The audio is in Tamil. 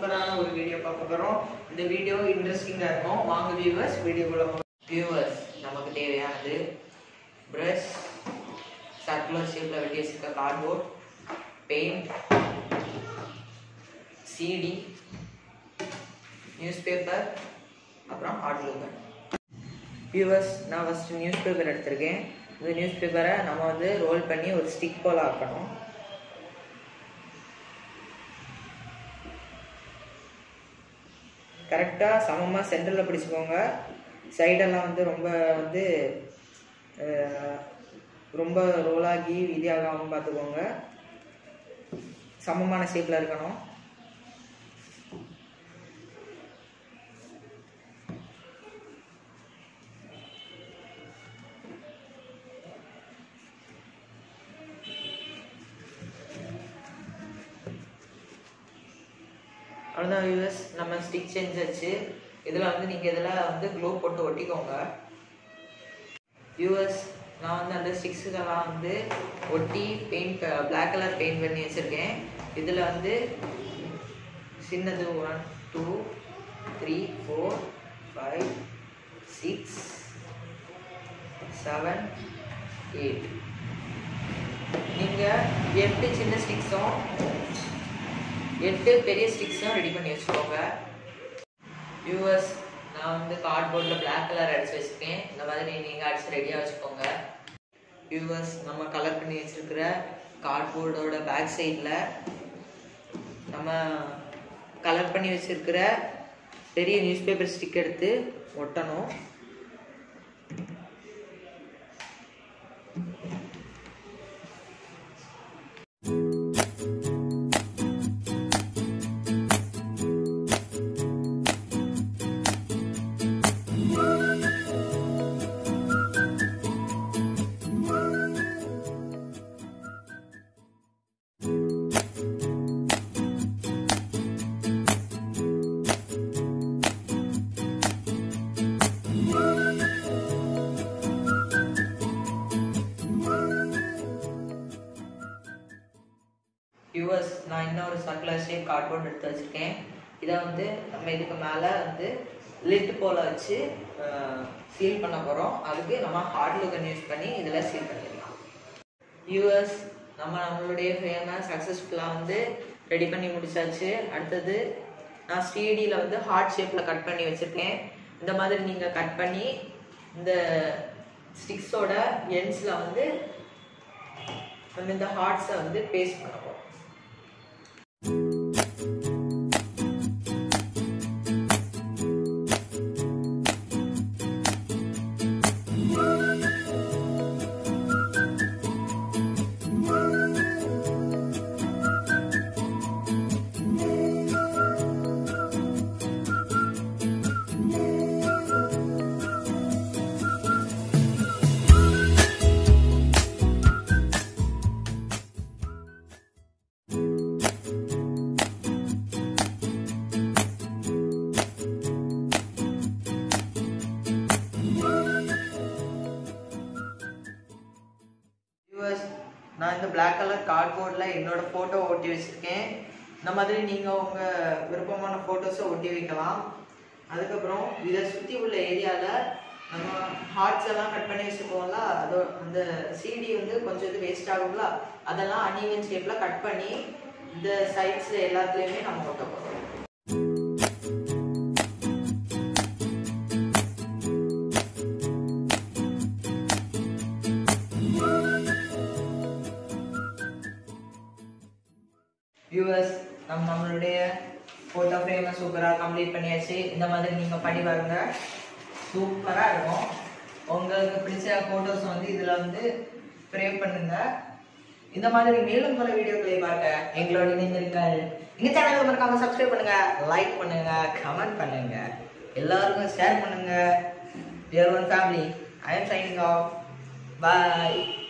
சூப்பரான ஒரு வீடியோ பார்க்க போகிறோம் இந்த வீடியோ இன்ட்ரெஸ்டிங்காக இருக்கும் வாங்க வியூவர்ஸ் வீடியோக்குள்ள வியூவர்ஸ் நமக்கு தேவையானது ப்ரஷ் சர்க்குலர் ஷேப்பில் வெட்டி வச்சிருக்க cardboard paint CD news paper அப்புறம் ஹார்ட் லூகன் வியூவர்ஸ் நான் ஃபஸ்ட்டு நியூஸ் பேப்பர் எடுத்திருக்கேன் இந்த நியூஸ் பேப்பரை நம்ம வந்து ரோல் பண்ணி ஒரு ஸ்டிக் போல் ஆக்கணும் கரெக்டாக சமமாக சென்டரில் பிடிச்சிக்கோங்க சைடெல்லாம் வந்து ரொம்ப வந்து அஹ், ரொம்ப ரோலாகி விதியாகாமல் பார்த்துக்கோங்க சமமான ஷேப்பில் இருக்கணும் அவ்வளோதான் வியூவர்ஸ் நம்ம ஸ்டிக் செஞ்சாச்சு இதில் வந்து நீங்கள் இதில் வந்து க்ளோ போட்டு ஒட்டிக்கோங்க வியூவர்ஸ் நான் வந்து அந்த ஸ்டிக்ஸுக்கெல்லாம் வந்து ஒட்டி பெயிண்ட் Black கலர் பெயிண்ட் பண்ணி வச்சுருக்கேன் இதில் வந்து சின்னது one two three four five six seven eight நீங்கள் எட்டு சின்ன ஸ்டிக்ஸும் எட்டு பெரிய ஸ்டிக்ஸும் ரெடி பண்ணி வச்சுக்கோங்க வியூவர்ஸ் நான் வந்து கார்ட்போர்டில் Black கலர் அடிச்சு வச்சுருக்கேன் இந்த மாதிரி நீங்கள் அடிச்சு ரெடியாக வச்சுக்கோங்க வியூவர்ஸ் நம்ம கலர் பண்ணி வச்சிருக்கிற கார்ட்போர்டோட பேக் சைடில் நம்ம கலர் பண்ணி வச்சிருக்கிற பெரிய நியூஸ் பேப்பர் ஸ்டிக் எடுத்து ஒட்டணும் வியூவர்ஸ் நான் இன்னொரு சர்க்குலர் ஷேப் கார்ட்போர்ட் எடுத்து வச்சுருக்கேன் இதை வந்து நம்ம இதுக்கு மேலே வந்து லிட் போல் வச்சு சீல் பண்ண போகிறோம் அதுக்கு நம்ம ஹார்ட் லுகன் யூஸ் பண்ணி இதில் சீல் பண்ணிடலாம் வியூவர்ஸ் நம்ம நம்மளுடைய ஃப்ரேமை சக்ஸஸ்ஃபுல்லாக வந்து ரெடி பண்ணி முடிச்சாச்சு அடுத்தது நான் ஸ்டீடியில் வந்து ஹார்ட் ஷேப்பில் கட் பண்ணி வச்சுருக்கேன் இந்த மாதிரி நீங்கள் கட் பண்ணி இந்த ஸ்டிக்ஸோட எண்ட்ஸில் வந்து நம்ம இந்த ஹார்ட்ஸை வந்து பேஸ்ட் பண்ண போகிறோம் வியூவர்ஸ் நான் இந்த Black கலர் கார்ட்போர்டில் என்னோட ஃபோட்டோ ஒட்டி வச்சுருக்கேன் இந்த மாதிரி நீங்கள் உங்கள் விருப்பமான ஃபோட்டோஸை ஒட்டி வைக்கலாம் அதுக்கப்புறம் இதை சுற்றி உள்ள ஏரியாவில் நம்ம ஹார்ட்ஸ் எல்லாம் கட் பண்ணி வச்சுருக்கோம்ல அதோ அந்த சிடி வந்து கொஞ்சம் இது வேஸ்ட் ஆகும்ல அதெல்லாம் அன்இவன் ஷேப்பில் கட் பண்ணி இந்த சைட்ஸ் எல்லாத்துலேயுமே நம்ம ஒட்ட போகிறோம் வியூவர்ஸ் நம்ம நம்மளுடைய ஃபோட்டோ ஃப்ரேமை சூப்பராக கம்ப்ளீட் பண்ணியாச்சு இந்த மாதிரி நீங்கள் பண்ணி பாருங்க சூப்பராக இருக்கும் உங்களுக்கு பிடிச்ச ஃபோட்டோஸ் வந்து இதில் வந்து ஃப்ரேம் பண்ணுங்க இந்த மாதிரி மேலும் பல வீடியோக்களை பார்க்க எங்களோட இணைந்திருங்கள் எங்க சேனலுக்கு மறக்காம சப்ஸ்கிரைப் பண்ணுங்க லைக் பண்ணுங்க கமெண்ட் பண்ணுங்க எல்லாருக்கும் ஷேர் பண்ணுங்க dear one family I am signing off bye